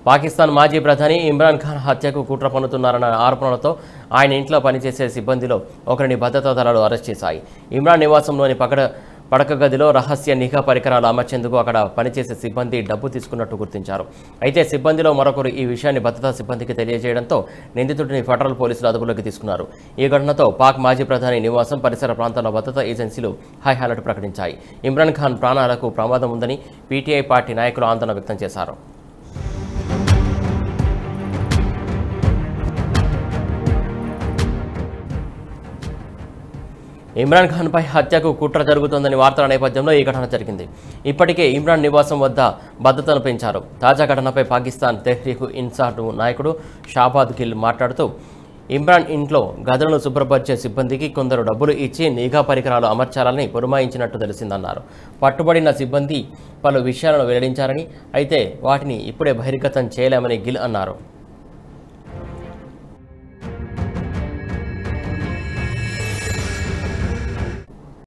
పాకిస్తాన్ మాజీ ప్రధాని ఇమ్రాన్ ఖాన్ హత్యకు కుట్ర పన్నుతున్నారన్న ఆరోపణలతో ఆయన ఇంట్లో పనిచేసే సిబ్బందిలో ఒకరిని భద్రతా దళాలు అరెస్ట్ చేశాయి ఇమ్రాన్ నివాసంలోని పకడ పడక గదిలో రహస్య నిఘా పరికరాలు అమర్చేందుకు అక్కడ పనిచేసే సిబ్బంది డబ్బు తీసుకున్నట్టు గుర్తించారు అయితే సిబ్బందిలో మరొకరు ఈ విషయాన్ని భద్రతా సిబ్బందికి తెలియజేయడంతో నిందితుడిని ఫెడరల్ పోలీసులు అదుపులోకి తీసుకున్నారు ఈ ఘటనతో పాక్ మాజీ ప్రధాని నివాసం పరిసర ప్రాంతాల్లో భద్రతా ఏజెన్సీలు హై అలర్ట్ ప్రకటించాయి ఇమ్రాన్ ఖాన్ ప్రాణాలకు ప్రమాదం ఉందని పీటీఐ పార్టీ నాయకులు ఆందోళన వ్యక్తం చేశారు ఇమ్రాన్ ఖాన్పై హత్యకు కుట్ర జరుగుతోందని వార్తల నేపథ్యంలో ఈ ఘటన జరిగింది ఇప్పటికే ఇమ్రాన్ నివాసం వద్ద భద్రతను పెంచారు తాజా ఘటనపై పాకిస్తాన్ తెహ్రీక్ ఇన్సాట్ నాయకుడు షాబాద్ గిల్ మాట్లాడుతూ ఇమ్రాన్ ఇంట్లో గదులను శుభ్రపరిచే సిబ్బందికి కొందరు డబ్బులు ఇచ్చి నిఘా పరికరాలు అమర్చాలని పురమాయించినట్టు తెలిసిందన్నారు పట్టుబడిన సిబ్బంది పలు విషయాలను వెల్లడించారని అయితే వాటిని ఇప్పుడే బహిర్గతం చేయలేమని గిల్ అన్నారు